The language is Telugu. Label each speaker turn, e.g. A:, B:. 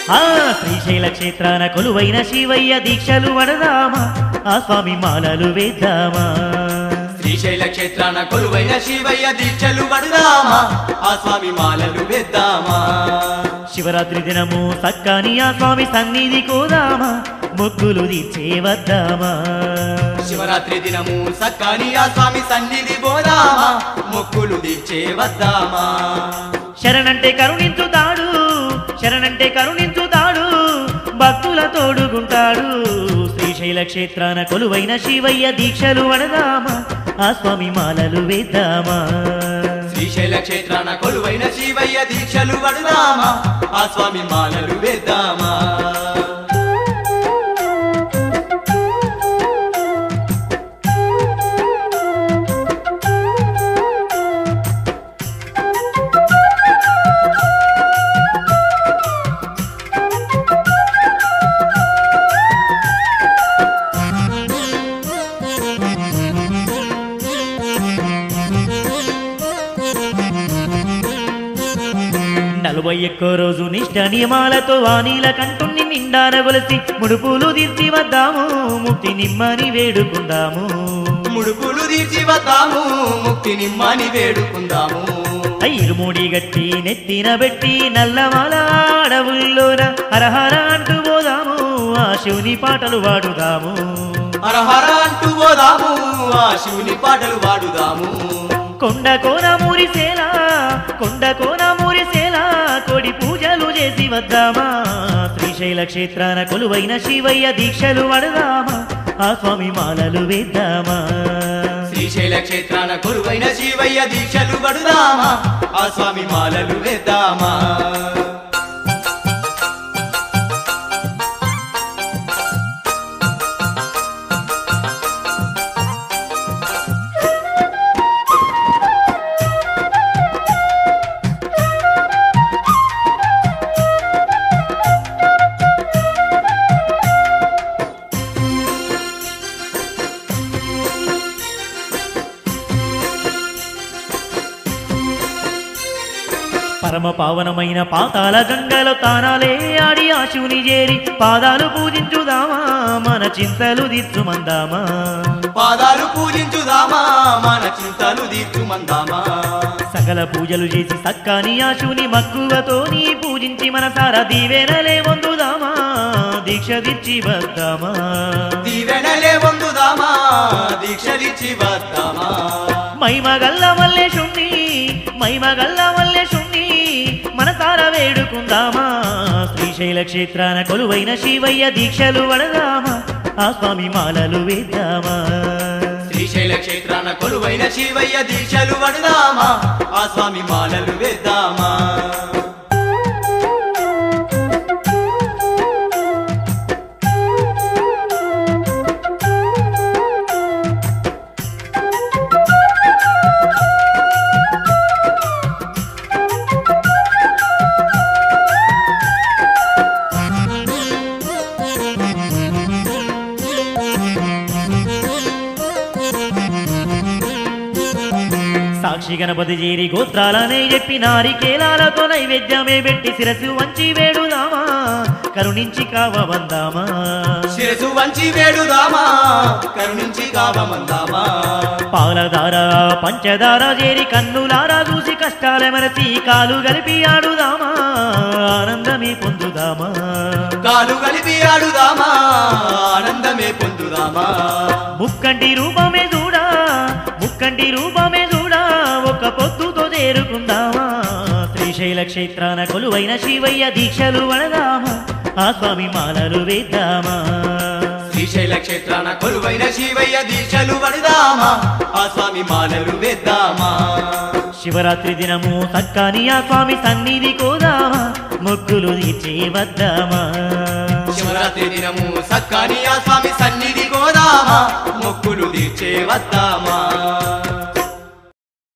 A: ఆ శ్రీశైల క్షేత్రాన కొలువైన శివయ్య దీక్షలు వడదామా ఆ స్వామి మాలలు వేద్దామా
B: శ్రీశైల క్షేత్రాన కొలువైన శివయ్య దీక్షలు పడదామా ఆ స్వామి మాలలు వేద్దామా
A: శివరాత్రి దినము సక్కాని ఆ స్వామి సన్నిధి కోదామా మొక్కులు తీర్చే వద్దామా
B: శివరాత్రి దినము సక్కాని ఆ స్వామి సన్నిధి పోదామా మొక్కులు తీర్చే వద్దామా
A: శరణంటే కరుణించుతాడు శరణంటే కరుణించుతాడు భక్తుల తోడుగుంటాడు శ్రీశైల క్షేత్రాన కొలువైన శివయ్య దీక్షలు వడదామా ఆ స్వామి మాలలు వేద్దామా
B: శ్రీశైల క్షేత్రాన కొలువైన శివయ్య దీక్షలు పడదామా ఆ స్వామి మాలలు వేద్దామా
A: నలభై ఒక్కో రోజు నిష్ట నియమాలతో వానీల కంటుని నిండారగొలిసి ముడుపులు తీర్చి వద్దాము ముక్తి నిమ్మని వేడుకుందాము
B: ముడుపులు తీర్చి వద్దాము ముక్తి నిమ్మని వేడుకుందాము
A: ఐరుముడి గట్టి నెత్తిన పెట్టి నల్లమాల అడవుల్లోన హరహర అంటూ పోదాము ఆ శివుని పాటలు వాడుదాము
B: హరహర అంటూ పోదాము ఆ శివుని పాటలు వాడుదాము
A: కొండ కోన మురిసేలా కొండ కోన మురిసేలా కోడి పూజలు చేసి వద్దామా శ్రీశైల క్షేత్రాన కొలువైన శివయ్య దీక్షలు వడదామా ఆ స్వామి మాలలు వేద్దామా
B: శ్రీశైల క్షేత్రాన కొలువైన శివయ్య దీక్షలు పడుదామా ఆ స్వామి మాలలు వేద్దామా
A: పరమ పావనమైన పాతాల గంగలో తానాలే ఆడి ఆ శివుని చేరి పాదాలు పూజించుదామా మన చింతలు దిచ్చుమందామా
B: పాదాలు పూజించుదామా మన చింతలు తీర్చుమందామా
A: సకల పూజలు చేసి సక్కాని ఆ శివుని మక్కువతోని పూజించి మనసారా దీవెనలే పొందుదామా దీక్ష దిచ్చి వద్దామా
B: దీవెనలే పొందుదామా దీక్షలిచ్చి వద్దామా
A: మైమగల్ల మల్లేశుణ్ణి మైమగల్ల మల్లేశుణ్ణి మనసారా వేడుకుందామా శ్రీశైల క్షేత్రాన కొలువైన శివయ్య దీక్షలు వడదామా ఆ స్వామి మాలలు వేద్దామా
B: శ్రీశైల క్షేత్రాన కొలువైన శివయ్య దీక్షలు పడదామా ఆ స్వామి మాలలు వేద్దామా
A: సాక్షి గణపతి చేరి గోత్రాలనే చెప్పి నారికేలాలతో నైవేద్యమే పెట్టి శిరసు వంచి వేడుదామా కరుణించి కావబందామా
B: శిరసు వంచి వేడుదామా కరుణించి కావమందామా
A: పాలధార పంచదార చేరి కన్నులారా చూసి కష్టాల మరచి కాలు కలిపి ఆడుదామా ఆనందమే పొందుదామా
B: కాలు కలిపి ఆడుదామా ఆనందమే పొందుదామా
A: ముక్కంటి రూపమే చూడా ముక్కంటి రూపమే చూడా ఒక పొద్దుతో చేరుకుందామా శ్రీశైల క్షేత్రాన కొలువైన శివయ్య దీక్షలు వడదామా ఆ స్వామి మాలలు వేద్దామా
B: శ్రీశైల క్షేత్రాన కొలువైన శివయ్య దీక్షలు పడదామా ఆ స్వామి మాలలు వేద్దామా
A: శివరాత్రి దినము సక్కాని ఆ స్వామి సన్నిధి కోదామా మొక్కులు తీర్చే వద్దామా
B: శివరాత్రి దినము సక్కాని ఆ స్వామి సన్నిధి గోదామా మొక్కులు తీర్చే వద్దామా